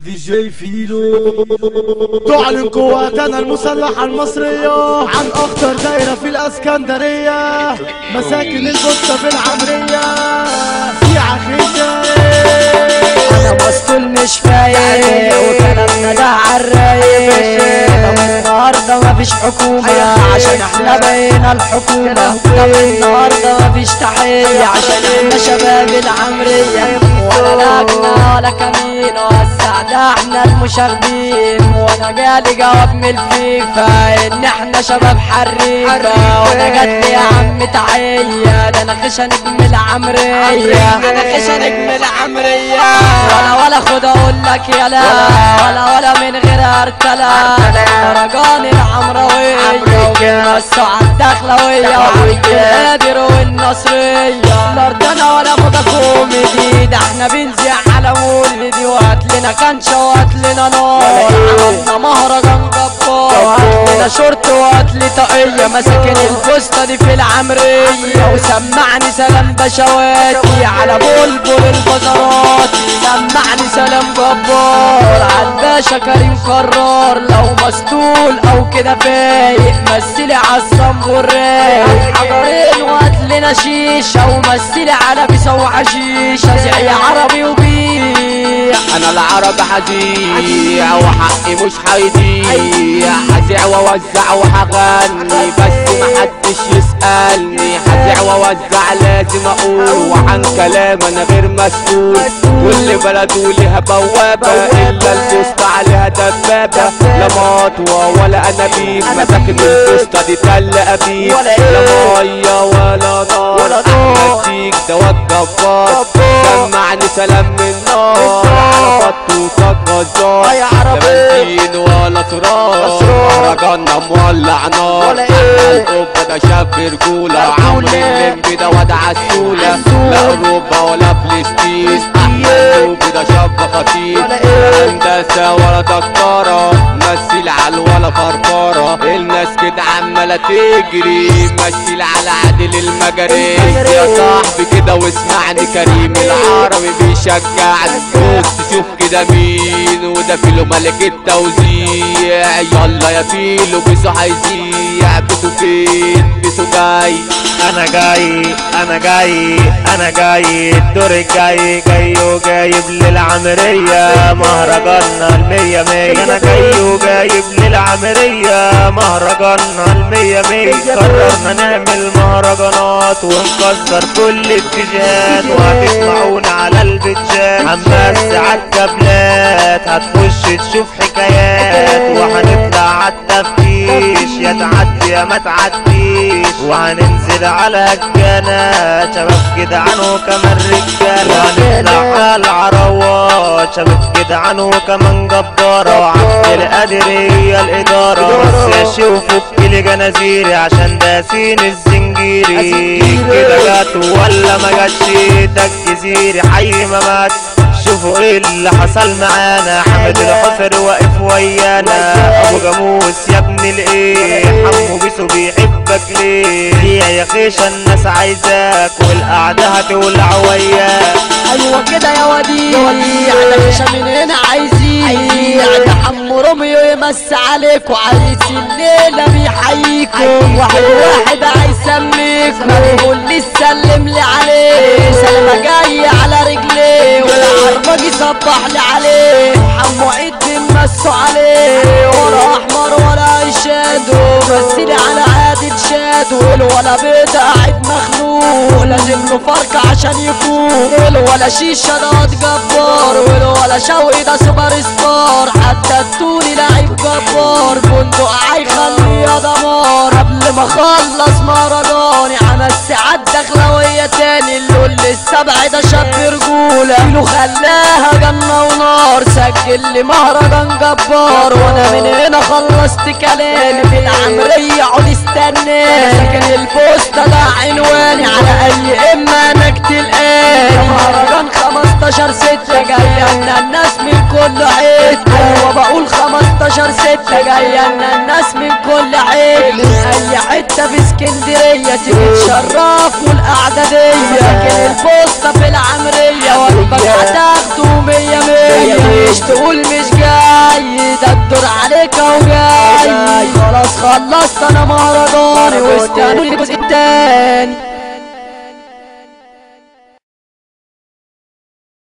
دي جي فيلو تعلن قواتنا المسلحة المصرية عن أخطر دايرة في الأسكندرية مساكن البسطة في العمرية في عخيشة انا مسطول مش فايق وكلامنا ده عالرايق طب النهارده مفيش حكومة عشان احنا بقينا الحكومة طب النهارده مفيش تحية عشان احنا شباب العمرية ولا لجنة ولا كمين وسع ده احنا المشاغبين وانا جالي جواب من الفيفا ان احنا شباب حريفة وانا جات لي يا عم تعية ده انا خشة نجم العمرية انا خشة نجم العمرية ولا ولا خد اقول لك يلا ولا ولا من غير ارتلا مهرجان العمروية وجينا الساعة الدخلوية والقادر والنصرية الأردنة ولا موضة كوميدي ده احنا بنزيع على مولدي وهات لنا كنشة وهات لنا نار عملنا مهرجان جبار وهات لنا شورت وهات لي طاقية مساكن الفستة دي في العمرية وسمعني سلام بشواتي على بلبل البازارات سمعني سلام جبار عالباشا كريم كرار لو مسطول او كده فايق مثلي عالصنب والرايق حجرين وهات لنا شيشة ومثلي على بيسة وحشيشة زعي عربي وبيع انا العرب هذيع وحقي مش هيضيع هزيع واوزع وهغني بس محدش يسألني هزيع واوزع لازم اقول وعن كلام انا غير مسؤول كل بلد وليها بوابة الا البوسطة عليها دبابة لا مطوة ولا انابيب مساكن البوسطة دي تل ابيب لا مية ولا نار احمد ديك دوت جبار سمعني سلام من نار على خطوطك غزار يا عربي. لا بنزين ولا تراب مهرجاننا مولع نار ولا احنا إيه؟ القبة ده شاب رجولة عمرو الليمبي ده واد عسولة لا اوروبا ولا فلسطين احنا القبة ده شاب خطير ولا إيه؟ هندسة ولا دكتورة مثل على ولا فرفارة الناس كده عمالة تجري مثل على عادل المجري يا صاحبي كده واسمعني كريم العربي بيشجعني بص شوف كده مين وده فيلو ملك التوزيع يلا يا فيلو بيسو هيزيع بيسو فين بيسو جاي انا جاي انا جاي انا جاي الدور الجاي جاي وجايب للعمرية مهرجاننا المية مية انا جاي وجايب للعمرية مهرجاننا المية مية قررنا نعمل مهرجانات ونكسر كل الاتجاهات وهتسمعونا على البيتشات هنمس عالكابلات هتخش تشوف حكايات وهنطلع عالتفتيش يا تعدي يا ما تعديش وهننزل على الجنات شباب جدعان وكمان رجال وهنطلع على العروات شباب جدعان وكمان جبارة وعبد القادر هي الإدارة بس يا شوفوا بكل جنازيري عشان داسين الزنجيري كده جات ولا ما جاتش ده الجزيري حي ما مات شوفوا ايه اللي حصل معانا حمد الحفر واقف ويانا ابو جاموس يا ابن الايه حمو بيسو بيحبك ليه ليه يا خيشة الناس عايزاك والقعدة هتولع وياك ايوه كده يا وديع احنا مش من هنا عايزين ده حمو روميو يمس عليكوا عريس الليله بيحييكوا واحد واحد هيسميكوا يقول لي سلم لي عليه سلمى جاي على رجليه والعرباج يصبح لي عليه حمو عيد بنمسوا عليه ورا احمر ولا يشادوا مثلي على عادل شادو الولا بيت قاعد مخنوق لازم له فرقة عشان يفوق الولا شيشة ده واد جبار والولا شوقي ده سوبر ستار حتى التوني لعيب جبار بندق هيخليه دمار قبل ما اخلص مهرجاني عمل ساعات دخلوية تاني اللول السبع ده شاب رجولة كيلو خلاها جنة ونار سجل لي مهرجان جبار وانا من هنا خلصت كلامي في العمرية عود استنى ساكن البوسطة ده عنواني على اي اما انا اقتل مهرجان خمسة 15 ستة جاية لنا الناس من كل حتة ايوه بقول 15 ستة جاية لنا الناس من كل حتة من اي حتة في اسكندرية تيجي تشرف والقعدة دي لكن البوسطة في العمرية وجبك هتاخده مية مية مش تقول مش جاي ده الدور عليك اهو جاي خلاص خلصت انا مهرجاني واستنوا الجزء التاني